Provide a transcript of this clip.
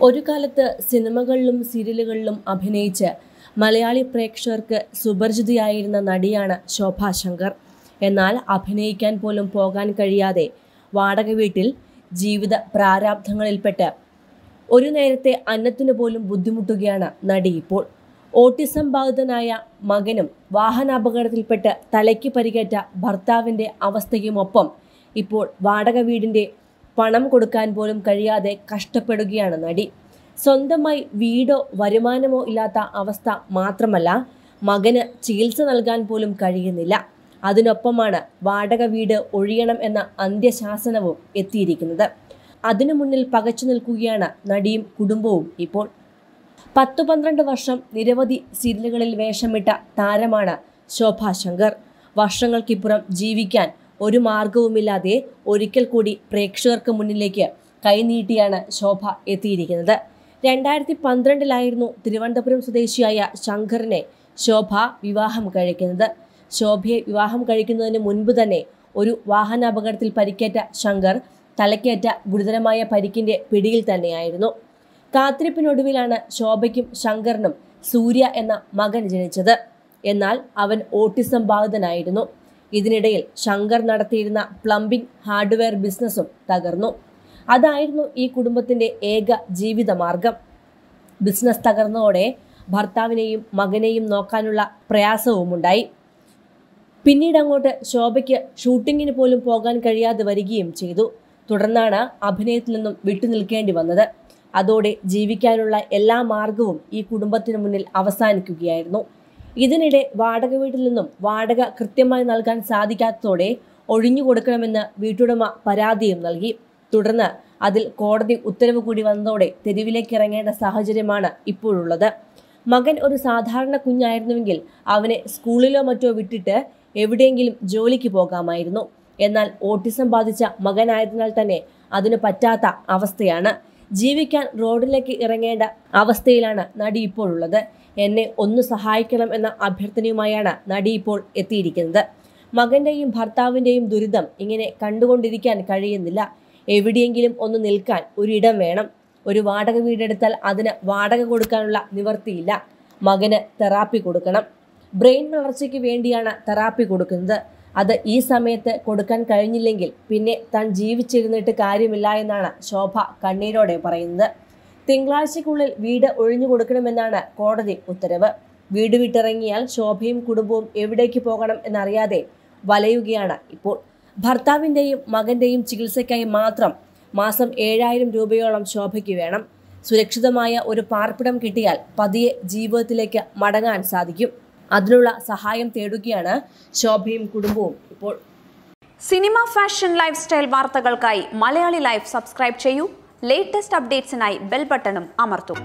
ഒരു കാലത്ത് സിനിമകളിലും സീരിയലുകളിലും അഭിനയിച്ച് മലയാളി പ്രേക്ഷകർക്ക് സുപരിചിതയായിരുന്ന നടിയാണ് ശോഭ ശങ്കർ എന്നാൽ അഭിനയിക്കാൻ പോലും പോകാൻ കഴിയാതെ വാടക വീട്ടിൽ ജീവിത പ്രാരാബ്ധങ്ങളിൽപ്പെട്ട് ഒരു നേരത്തെ അന്നത്തിനു പോലും ബുദ്ധിമുട്ടുകയാണ് നടി ഇപ്പോൾ ഓട്ടിസം ബാധിതനായ മകനും വാഹനാപകടത്തിൽപ്പെട്ട് തലയ്ക്ക് പരിക്കേറ്റ ഭർത്താവിന്റെ അവസ്ഥയുമൊപ്പം ഇപ്പോൾ വാടക വീടിന്റെ പണം കൊടുക്കാൻ പോലും കഴിയാതെ കഷ്ടപ്പെടുകയാണ് നടി സ്വന്തമായി വീടോ വരുമാനമോ ഇല്ലാത്ത അവസ്ഥ മാത്രമല്ല മകന് ചികിത്സ നൽകാൻ പോലും കഴിയുന്നില്ല അതിനൊപ്പമാണ് വാടക വീട് ഒഴിയണം എന്ന അന്ത്യശാസനവും എത്തിയിരിക്കുന്നത് അതിനു മുന്നിൽ പകച്ചു നിൽക്കുകയാണ് നടിയും കുടുംബവും ഇപ്പോൾ പത്തു പന്ത്രണ്ട് വർഷം നിരവധി സീരിയലുകളിൽ വേഷമിട്ട താരമാണ് ശോഭ ശങ്കർ വർഷങ്ങൾക്കിപ്പുറം ജീവിക്കാൻ ഒരു മാർഗവുമില്ലാതെ ഒരിക്കൽ കൂടി പ്രേക്ഷകർക്ക് മുന്നിലേക്ക് കൈനീട്ടിയാണ് ശോഭ എത്തിയിരിക്കുന്നത് രണ്ടായിരത്തി പന്ത്രണ്ടിലായിരുന്നു തിരുവനന്തപുരം സ്വദേശിയായ ശങ്കറിനെ ശോഭ വിവാഹം കഴിക്കുന്നത് ശോഭയെ വിവാഹം കഴിക്കുന്നതിന് മുൻപ് തന്നെ ഒരു വാഹനാപകടത്തിൽ പരിക്കേറ്റ ശങ്കർ തലക്കേറ്റ ഗുരുതരമായ പരിക്കിന്റെ പിടിയിൽ തന്നെയായിരുന്നു കാത്തിരിപ്പിനൊടുവിലാണ് ശോഭയ്ക്കും ശങ്കറിനും സൂര്യ എന്ന മകൻ ജനിച്ചത് എന്നാൽ അവൻ ഓട്ടിസം ബാധിതനായിരുന്നു ഇതിനിടയിൽ ശങ്കർ നടത്തിയിരുന്ന പ്ലംബിംഗ് ഹാർഡ്വെയർ ബിസിനസ്സും തകർന്നു അതായിരുന്നു ഈ കുടുംബത്തിന്റെ ഏക ജീവിതമാർഗം ബിസിനസ് തകർന്നതോടെ ഭർത്താവിനെയും മകനെയും നോക്കാനുള്ള പ്രയാസവുമുണ്ടായി പിന്നീട് അങ്ങോട്ട് ശോഭയ്ക്ക് ഷൂട്ടിങ്ങിന് പോലും പോകാൻ കഴിയാതെ വരികയും ചെയ്തു തുടർന്നാണ് അഭിനയത്തിൽ നിന്നും വിട്ടുനിൽക്കേണ്ടി വന്നത് അതോടെ ജീവിക്കാനുള്ള എല്ലാ മാർഗവും ഈ കുടുംബത്തിന് മുന്നിൽ അവസാനിക്കുകയായിരുന്നു ഇതിനിടെ വാടക വീട്ടിൽ നിന്നും വാടക കൃത്യമായി നൽകാൻ സാധിക്കാത്തതോടെ ഒഴിഞ്ഞു കൊടുക്കണമെന്ന് വീട്ടുടമ പരാതിയും നൽകി തുടർന്ന് അതിൽ കോടതി ഉത്തരവ് കൂടി വന്നതോടെ തെരുവിലേക്ക് ഇറങ്ങേണ്ട സാഹചര്യമാണ് ഇപ്പോഴുള്ളത് മകൻ ഒരു സാധാരണ കുഞ്ഞായിരുന്നുവെങ്കിൽ അവനെ സ്കൂളിലോ മറ്റോ വിട്ടിട്ട് എവിടെയെങ്കിലും ജോലിക്ക് പോകാമായിരുന്നു എന്നാൽ ഓട്ടിസം ബാധിച്ച മകനായതിനാൽ തന്നെ അതിന് പറ്റാത്ത അവസ്ഥയാണ് ജീവിക്കാൻ റോഡിലേക്ക് ഇറങ്ങേണ്ട അവസ്ഥയിലാണ് നടി ഇപ്പോഴുള്ളത് എന്നെ ഒന്ന് സഹായിക്കണം എന്ന അഭ്യർത്ഥനയുമായാണ് നടി ഇപ്പോൾ എത്തിയിരിക്കുന്നത് മകന്റെയും ഭർത്താവിന്റെയും ദുരിതം ഇങ്ങനെ കണ്ടുകൊണ്ടിരിക്കാൻ കഴിയുന്നില്ല എവിടെയെങ്കിലും ഒന്ന് നിൽക്കാൻ ഒരിടം വേണം ഒരു വാടക വീടെടുത്താൽ അതിന് വാടക കൊടുക്കാനുള്ള നിവർത്തിയില്ല മകന് തെറാപ്പി കൊടുക്കണം ബ്രെയിൻ വളർച്ചയ്ക്ക് വേണ്ടിയാണ് തെറാപ്പി കൊടുക്കുന്നത് അത് ഈ സമയത്ത് കൊടുക്കാൻ കഴിഞ്ഞില്ലെങ്കിൽ പിന്നെ താൻ ജീവിച്ചിരുന്നിട്ട് കാര്യമില്ല എന്നാണ് ശോഭ കണ്ണീരോടെ പറയുന്നത് തിങ്കളാഴ്ചയ്ക്കുള്ളിൽ വീട് ഒഴിഞ്ഞു കൊടുക്കണമെന്നാണ് കോടതി ഉത്തരവ് വീട് വിട്ടിറങ്ങിയാൽ ശോഭയും കുടുംബവും എവിടേക്ക് പോകണം എന്നറിയാതെ വലയുകയാണ് ഇപ്പോൾ ഭർത്താവിൻ്റെയും മകന്റെയും ചികിത്സയ്ക്കായി മാത്രം മാസം ഏഴായിരം രൂപയോളം ശോഭയ്ക്ക് വേണം സുരക്ഷിതമായ ഒരു പാർപ്പിടം കിട്ടിയാൽ പതിയെ ജീവിതത്തിലേക്ക് മടങ്ങാൻ സാധിക്കും അതിനുള്ള സഹായം തേടുകയാണ് ശോഭയും കുടുംബവും ഇപ്പോൾ സിനിമ ഫാഷൻ ലൈഫ് സ്റ്റൈൽ വാർത്തകൾക്കായി മലയാളി ലൈഫ് സബ്സ്ക്രൈബ് ചെയ്യൂ ലേറ്റസ്റ്റ് അപ്ഡേറ്റ്സിനായി ബെൽ ബട്ടണും അമർത്തൂ